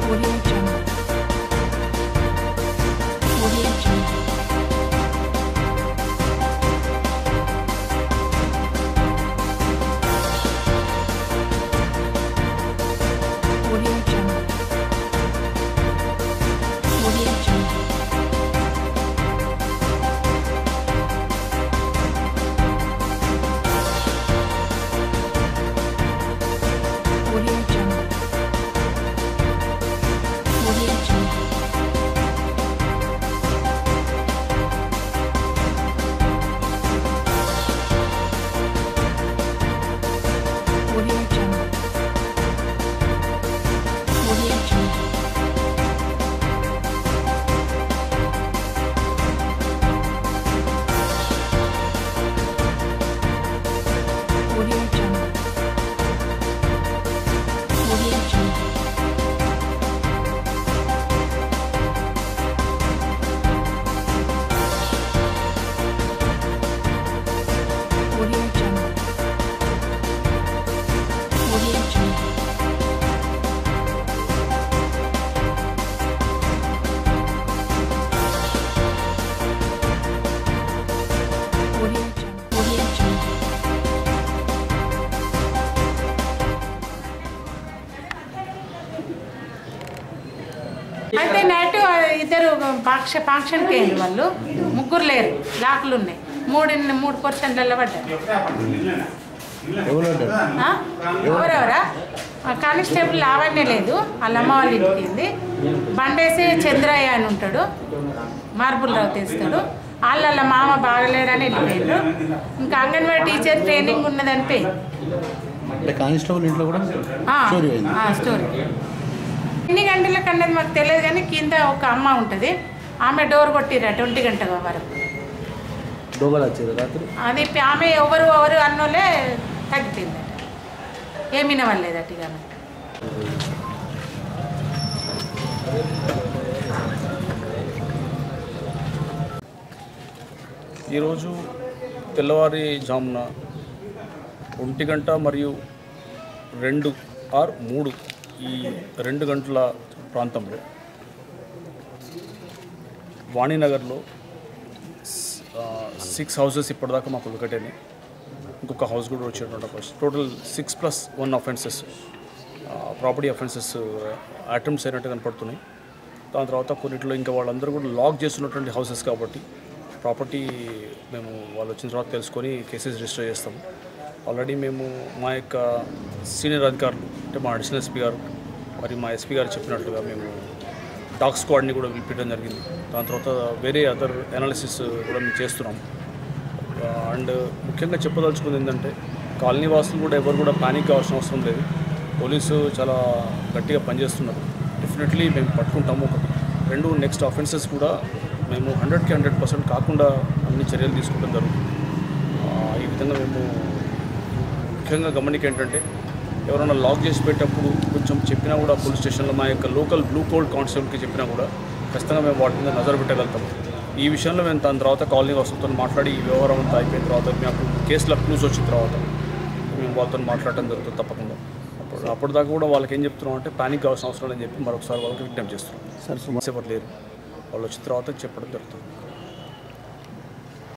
Audio Jungle. Audio Jungle. Audio Jungle. Audio Jungle. Audio Jungle. Audio Jungle. Audio Jungle. Audio Jungle. Audio Jungle. Audio Jungle. Audio Jungle. Audio Jungle. Audio Jungle. Audio Jungle. అయితే night ఇద్దరు పాక్ష ఫంక్షన్కి వెళ్ళి వాళ్ళు ముగ్గురు లేరు లాకులు ఉన్నాయి మూడు మూడు పర్సెంట్లలో పడ్డారు ఆ? ఎవరెవరా ఆ కానిస్టేబుల్ లావణ్య లేదు వాళ్ళ అమ్మ వాళ్ళ ఇంటికి వెళ్ళి బండేసి చంద్రయ్య అని ఉంటాడు మార్బుల్ రావు తెస్తాడు వాళ్ళ వాళ్ళ మామ బాగలేడని వెళ్ళిపోయిండ్రు ఇంకా అంగన్వాడీ టీచర్ ట్రైనింగ్ ఉన్నదని పోయింది అంటే కానిస్టేబుల్ ఇంట్లో కూడా ఆ, స్టోరీ అయింది ఆ, స్టోరీ ఎన్ని గంటలకు అన్నది మాకు తెలియదు కానీ కింద ఒక అమ్మ ఉంటుంది ఆమె డోర్ కొట్టిరట ఒంటి గంట వరకు దోగలు వచ్చారు రాత్రి అది పి- ఆమె ఎవరు ఎవరు అన్నోలే తగ్గిపోయిందట ఏమీ నవ్వలేదట ఇక ఆమె. ఈరోజు తెల్లవారి జామున ఒంటి గంట మరియు రెండు ఆర్ మూడు ఈ రెండు గంటల ప్రాంతంలో వాణినగర్లో స్- ఆ, సిక్స్ హౌసెస్ ఇప్పటిదాకా మాకు ఒకటేనే ఇంకొక హౌస్ కూడా వచ్చేటువంటి అవకాశం total six plus one offences property offences attempts అయినట్టు కనపడుతున్నాయి దాని తర్వాత కొన్నిట్లో ఇంకా వాళ్ళందరూ కూడా లాక్ చేస్తున్నటువంటి హౌసెస్ కాబట్టి ప్రాపర్టీ మేము వాళ్ళు వచ్చిన తర్వాత తెలుసుకొని కేసెస్ రిజిస్టర్ చేస్తాము ఆల్రెడీ మేము మా యొక్క సీనియర్ అధికారులు అంటే మా అడిషనల్ ఎస్పీ గారు మరి మా ఎస్పీ గారు చెప్పినట్లుగా మేము డాగ్ స్క్వాడ్ని కూడా పిలిపించడం జరిగింది దాని తర్వాత వేరే అదర్ అనాలిసిస్ కూడా మేము చేస్తున్నాం అండ్ ముఖ్యంగా చెప్పదలుచుకుంది ఏంటంటే కాలనీ వాసులు కూడా ఎవరు కూడా పానిక్ కావాల్సిన అవసరం లేదు పోలీసు చాలా గట్టిగా పనిచేస్తున్నారు డెఫినెట్లీ మేము పట్టుకుంటాము ఒకటి రెండు నెక్స్ట్ అఫెన్సెస్ కూడా మేము హండ్రెడ్కి హండ్రెడ్ పర్సెంట్ కాకుండా అన్ని చర్యలు తీసుకోవడం జరుగుతుంది ఆ, ఈ విధంగా మేము ముఖ్యంగా గమనిక ఏంటంటే ఎవరైనా లాక్ చేసి పెట్టేటప్పుడు కొంచెం చెప్పినా కూడా పోలీస్ స్టేషన్లో మా యొక్క లోకల్ బ్లూ కోల్డ్ కానిస్టేబుల్కి చెప్పినా కూడా ఖచ్చితంగా మేము వాటి మీద నజరు పెట్టగలుగుతాం ఈ విషయంలో మేము దాని తర్వాత కాలనీ వసతులతో మాట్లాడి ఈ వ్యవహారం అంతా అయిపోయిన తర్వాత మాకు కేసులో క్లూస్ వచ్చిన తర్వాత మేము వాళ్ళతో మాట్లాడటం జరుగుతుంది తప్పకుండా అప్పుడు అప్పటిదాకా కూడా వాళ్ళకి ఏం చెప్తున్నాం అంటే పానిక్ కావాల్సిన అవసరం లేదని చెప్పి మరొకసారి వాళ్ళకి విజ్ఞప్తి చేస్తున్నాం సార్ సుమారు ఎవరు లేరు వాళ్ళు వచ్చిన తర్వాత చెప్పడం జరుగుతుంది